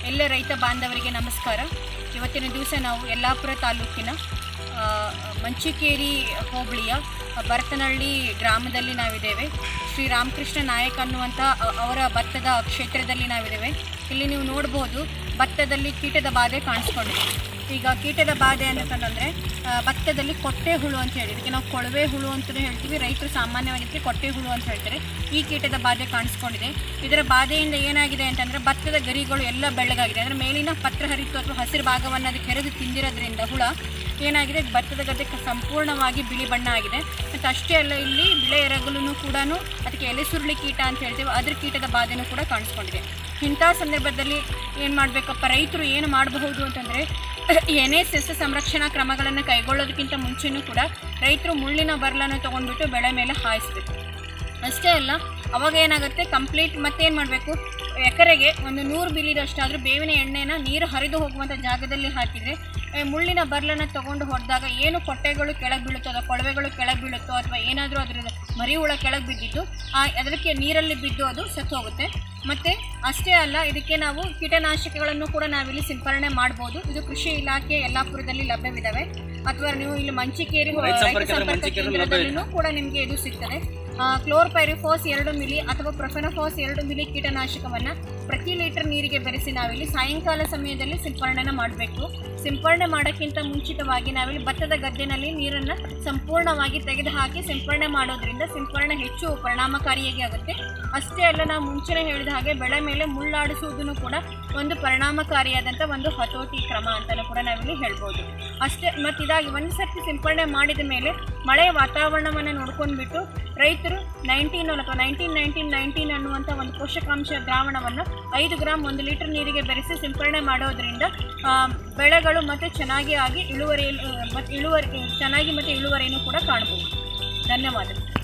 ಎಲ್ಲ ರೈತ ಬಾಂಧವರಿಗೆ ನಮಸ್ಕಾರ ಇವತ್ತಿನ ದಿವಸ ನಾವು ಯಲ್ಲಾಪುರ ತಾಲೂಕಿನ ಆ, ಮಂಚಿಕೇರಿ ಹೋಬಳಿಯ ಭರತನಹಳ್ಳಿ ಗ್ರಾಮದಲ್ಲಿ ನಾವಿದ್ದೇವೆ ಶ್ರೀ ರಾಮಕೃಷ್ಣ ನಾಯಕ್ ಅನ್ನುವಂಥ ಅ- ಅವರ ಭತ್ತದ ಕ್ಷೇತ್ರದಲ್ಲಿ ನಾವಿದ್ದೇವೆ ಇಲ್ಲಿ ನೀವು ನೋಡ್ಬೋದು ಭತ್ತದಲ್ಲಿ ಕೀಟದ ಬಾಧೆ ಕಾಣಿಸ್ಕೊಂಡಿದೆ ಈಗ ಕೀಟದ ಬಾಧೆ ಅಂತಂದರೆ ಭತ್ತದಲ್ಲಿ ಕೊಟ್ಟೆ ಹುಳು ಅಂತ ಹೇಳಿ ಇದಕ್ಕೆ ನಾವು ಕೊಳವೆ ಹುಳು ಅಂತಲೂ ಹೇಳ್ತೀವಿ ರೈತರು ಸಾಮಾನ್ಯವಾಗಿ ಇದಕ್ಕೆ ಕೊಟ್ಟೆ ಹುಳು ಅಂತ ಹೇಳ್ತಾರೆ ಈ ಕೀಟದ ಬಾಧೆ ಕಾಣಿಸ್ಕೊಂಡಿದೆ ಇದರ ಬಾಧೆಯಿಂದ ಏನಾಗಿದೆ ಅಂತಂದರೆ ಭತ್ತದ ಗರಿಗಳು ಎಲ್ಲ ಬೆಳ್ಳಗಾಗಿದೆ ಅಂದರೆ ಮೇಲಿನ ಪತ್ರ ಹರಿತು ಅಥವಾ ಹಸಿರು ಭಾಗವನ್ನು ಅದಕ್ಕೆ ಹೆರೆದು ತಿಂದಿರೋದ್ರಿಂದ ಹುಳ ಏನಾಗಿದೆ ಭತ್ತದ ಗದ್ದೆ ಕ- ಸಂಪೂರ್ಣವಾಗಿ ಬಿಳಿ ಬಣ್ಣ ಆಗಿದೆ ಮತ್ತು ಅಷ್ಟೇ ಅಲ್ಲ ಇಲ್ಲಿ ಬಿಳೆ ಎರಗಲೂ ಕೂಡ ಅದಕ್ಕೆ ಎಲೆ ಸುರುಳಿ ಕೀಟ ಅಂತ ಹೇಳ್ತೀವಿ ಅದ್ರ ಕೀಟದ ಬಾಧೆನೂ ಕೂಡ ಕಾಣಿಸ್ಕೊಂಡಿದೆ ಇಂಥ ಸಂದರ್ಭದಲ್ಲಿ ಏನು ಮಾಡಬೇಕಪ್ಪ ರೈತರು ಏನು ಮಾಡಬಹುದು ಅಂತಂದರೆ ಏನೇ ಸಸ್ಯ ಸಂರಕ್ಷಣಾ ಕ್ರಮಗಳನ್ನು ಕೈಗೊಳ್ಳೋದಕ್ಕಿಂತ ಮುಂಚೆನೂ ಕೂಡ ರೈತರು ಮುಳ್ಳಿನ ಬರ್ಲನ್ನು ತೊಗೊಂಡ್ಬಿಟ್ಟು ಬೆಳೆ ಮೇಲೆ ಹಾಯಿಸ್ಬೇಕು ಅಷ್ಟೇ ಅಲ್ಲ ಅವಾಗ ಏನಾಗುತ್ತೆ ಕಂಪ್ಲೀಟ್ ಮತ್ತೇನು ಮಾಡಬೇಕು ಎಕರೆಗೆ ಒಂದು ನೂರು ಬಿಲಿದಷ್ಟಾದರೂ ಬೇವಿನ ಎಣ್ಣೆನ ನೀರು ಹರಿದು ಹೋಗುವಂಥ ಜಾಗದಲ್ಲಿ ಹಾಕಿದರೆ ಆ, ಮುಳ್ಳಿನ ಬರ್ಲನ್ನು ತೊಗೊಂಡು ಹೊಡೆದಾಗ ಏನು ಕೊಟ್ಟೆಗಳು ಕೆಳಗೆ ಬೀಳುತ್ತೋ ಅಥವಾ ಕೊಳವೆಗಳು ಕೆಳಗೆ ಬೀಳುತ್ತೋ ಅಥವಾ ಏನಾದರೂ ಅದರ ಮರಿ ಹುಳ ಕೆಳಗೆ ಬಿದ್ದಿದ್ದು ಆ ಅದಕ್ಕೆ ನೀರಲ್ಲಿ ಬಿದ್ದು ಅದು ಸತ್ತು ಹೋಗುತ್ತೆ ಮತ್ತು ಅಷ್ಟೇ ಅಲ್ಲ ಇದಕ್ಕೆ ನಾವು ಕೀಟನಾಶಕಗಳನ್ನು ಕೂಡ ನಾವಿಲ್ಲಿ ಸಿಂಪರಣೆ ಮಾಡ್ಬೋದು ಇದು ಕೃಷಿ ಇಲಾಖೆ ಯಲ್ಲಾಪುರದಲ್ಲಿ ಲಭ್ಯವಿದ್ದಾವೆ ಅಥವಾ ನೀವು ಇಲ್ಲಿ ಮಂಚಿಕೇರಿ ಹೋ- ರೈತ ರೈತ ಸಂಪರ್ಕ ಸಂಪರ್ಕ ಮಂಚಿಕೇರಿ ಲಭ್ಯ ಇದೆ. ಕೇಂದ್ರದಲ್ಲಿನೂ ಕೂಡ ನಿಮಗೆ ಇದು ಸಿಗ್ತದೆ ಕ್ಲೋರ್ಪೈರಿಫೋಸ್ ಎರಡು ಮಿಲಿ ಅಥವಾ ಪ್ರೊಫೆನಫೋಸ್ ಎರಡು ಮಿಲಿ ಕೀಟನಾಶಕವನ್ನು ಪ್ರತಿ ಲೀಟರ್ ನೀರಿಗೆ ಬೆರೆಸಿ ನಾವಿಲ್ಲಿ ಸಾಯಂಕಾಲ ಸಮಯದಲ್ಲಿ ಸಿಂಪರಣೆನ ಮಾಡಬೇಕು ಸಿಂಪರಣೆ ಮಾಡೋಕ್ಕಿಂತ ಮುಂಚಿತವಾಗಿ ನಾವಿಲ್ಲಿ ಭತ್ತದ ಗದ್ದೆನಲ್ಲಿ ನೀರನ್ನು ಸಂಪೂರ್ಣವಾಗಿ ತೆಗೆದುಹಾಕಿ ಸಿಂಪರಣೆ ಮಾಡೋದ್ರಿಂದ ಸಿಂಪರಣೆ ಹೆಚ್ಚು ಪರಿಣಾಮಕಾರಿಯಾಗಿ ಆಗುತ್ತೆ ಅಷ್ಟೇ ಅಲ್ಲ ನಾವು ಮುಂಚೆನೇ ಹೇಳಿದ ಹಾಗೆ ಬೆಳೆ ಮೇಲೆ ಮುಳ್ಳಾಡಿಸುವುದನ್ನು ಕೂಡ ಒಂದು ಪರಿಣಾಮಕಾರಿಯಾದಂಥ ಒಂದು ಹತೋಟಿ ಕ್ರಮ ಅಂತಲೂ ಕೂಡ ನಾವಿಲ್ಲಿ ಹೇಳ್ಬೋದು ಅಷ್ಟೇ ಮತ್ತು ಇದಾಗಿ ಒಂದು ಸರ್ತಿ ಸಿಂಪರಣೆ ಮಾಡಿದ ಮೇಲೆ ಮಳೆಯ ವಾತಾವರಣವನ್ನು ನೋಡ್ಕೊಂಡ್ಬಿಟ್ಟು ರೈತರು ನೈನ್ಟೀನ್ ಅಥವಾ ನೈನ್ಟೀನ್ ನೈನ್ಟೀನ್ ನೈನ್ಟೀನ್ ಅನ್ನುವಂಥ ಒಂದು ಪೋಷಕಾಂಶ ದ್ರಾವಣವನ್ನು ಐದು ಗ್ರಾಮ್ ಒಂದು ಲೀಟರ್ ನೀರಿಗೆ ಬೆರೆಸಿ ಸಿಂಪರಣೆ ಮಾಡೋದ್ರಿಂದ ಆ, ಬೆಳೆಗಳು ಮತ್ತು ಚೆನ್ನಾಗಿ ಆಗಿ ಇಳುವರಿ ಮತ್ತು ಇಳುವರಿ ಚೆನ್ನಾಗಿ ಮತ್ತು ಇಳುವರಿಯನ್ನು ಕೂಡ ಕಾಣಬಹುದು ಧನ್ಯವಾದಗಳು